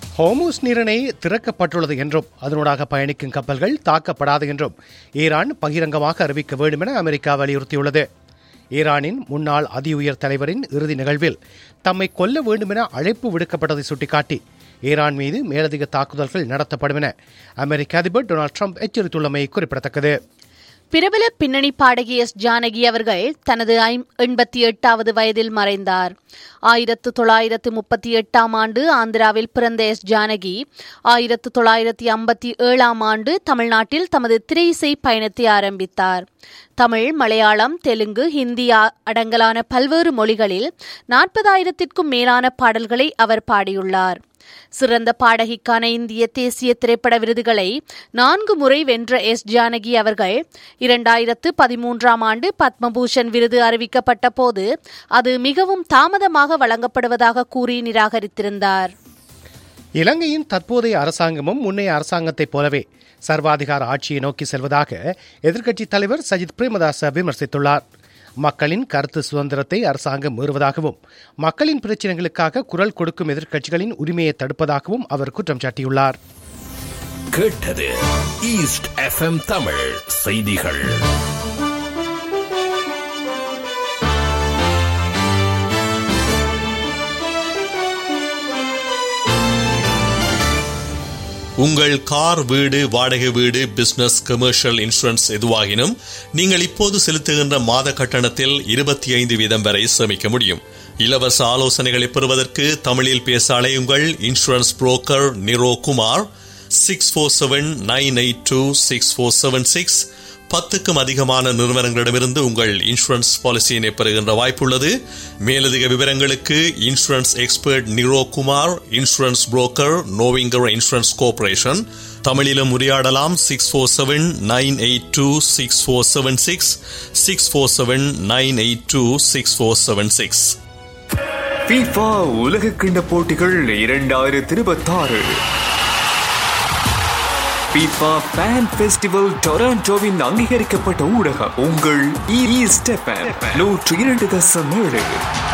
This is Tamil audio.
ஹோமூஸ் நீரிணை திறக்கப்பட்டுள்ளது என்றும் அதனூடாக பயணிக்கும் கப்பல்கள் தாக்கப்படாது என்றும் ஈரான் பகிரங்கமாக அறிவிக்க வேண்டும் என அமெரிக்கா வலியுறுத்தியுள்ளது ஈரானின் முன்னாள் அதி உயர் தலைவரின் இறுதி நிகழ்வில் தம்மை கொல்ல வேண்டும் என அழைப்பு விடுக்கப்பட்டதை சுட்டிக்காட்டி ஈரான் மீது மேலதிக தாக்குதல்கள் நடத்தப்படும் என அமெரிக்க அதிபர் டொனால்டு ட்ரம்ப் எச்சரித்துள்ளமை குறிப்பிடத்தக்கது பிரபல பின்னணி பாடகி எஸ் ஜானகி அவர்கள் தனது எண்பத்தி எட்டாவது வயதில் மறைந்தார் ஆயிரத்து தொள்ளாயிரத்து முப்பத்தி எட்டாம் ஆண்டு ஆந்திராவில் பிறந்த எஸ் ஜானகி ஆயிரத்து தொள்ளாயிரத்தி ஐம்பத்தி ஏழாம் ஆண்டு தமிழ்நாட்டில் தமது திரையிசை பயணத்தை ஆரம்பித்தார் தமிழ் மலையாளம் தெலுங்கு ஹிந்தி அடங்கலான பல்வேறு மொழிகளில் நாற்பதாயிரத்திற்கும் மேலான பாடல்களை அவர் பாடியுள்ளார் சிறந்த பாடகிக்கான இந்திய தேசிய திரைப்பட விருதுகளை நான்கு முறை வென்ற எஸ் ஜானகி அவர்கள் இரண்டாயிரத்து பதிமூன்றாம் ஆண்டு பத்மபூஷன் விருது அறிவிக்கப்பட்ட போது அது மிகவும் தாமதமாக வழங்கப்படுவதாக கூறி நிராகரித்திருந்தார் இலங்கையின் தற்போதைய அரசாங்கமும் முன்னைய அரசாங்கத்தைப் போலவே சர்வாதிகார ஆட்சியை நோக்கி செல்வதாக எதிர்க்கட்சித் தலைவர் சஜித் பிரேமதாச விமர்சித்துள்ளார் மக்களின் கருத்து சுதந்திரத்தை அரசாங்கம் மீறுவதாகவும் மக்களின் பிரச்சினைகளுக்காக குரல் கொடுக்கும் எதிர்க்கட்சிகளின் உரிமையை தடுப்பதாகவும் அவர் குற்றம் சாட்டியுள்ளார் கேட்டது ஈஸ்ட் எஃப்எம் தமிழ் செய்திகள் உங்கள் கார் வீடு வாடகை வீடு பிசினஸ் கமர்ஷியல் இன்சூரன்ஸ் எதுவாகினும் நீங்கள் இப்போது செலுத்துகின்ற மாத கட்டணத்தில் இருபத்தி ஐந்து வீதம் வரை சேமிக்க முடியும் இலவச ஆலோசனைகளை பெறுவதற்கு தமிழில் பேச அலையுங்கள் insurance broker Niro Kumar six four seven nine eight two six four seven six பத்துக்கும் அதிகமான நிறுவனங்களிடமிருந்து உங்கள் இன்சூரன்ஸ் பாலிசியினை பெறுகின்ற வாய்ப்புள்ளது மேலதிக விவரங்களுக்கு insurance expert Niro Kumar insurance broker நோவிங்கர் இன்சூரன்ஸ் கோர்பரேஷன் தமிழிலும் உரையாடலாம் six four seven nine eight two six four seven six six four seven nine eight two six four seven six FIFA உலக கிண்ட போட்டிகள் இரண்டாயிரத்தி இருபத்தாறு FIFA ஃபேன் ஃபெஸ்டிவல் டொராண்டோவின் அங்கீகரிக்கப்பட்ட ஊடகம் உங்கள் ஈஸ்ட் எஃப்எம் நூற்று இரண்டு தசம் ஏழு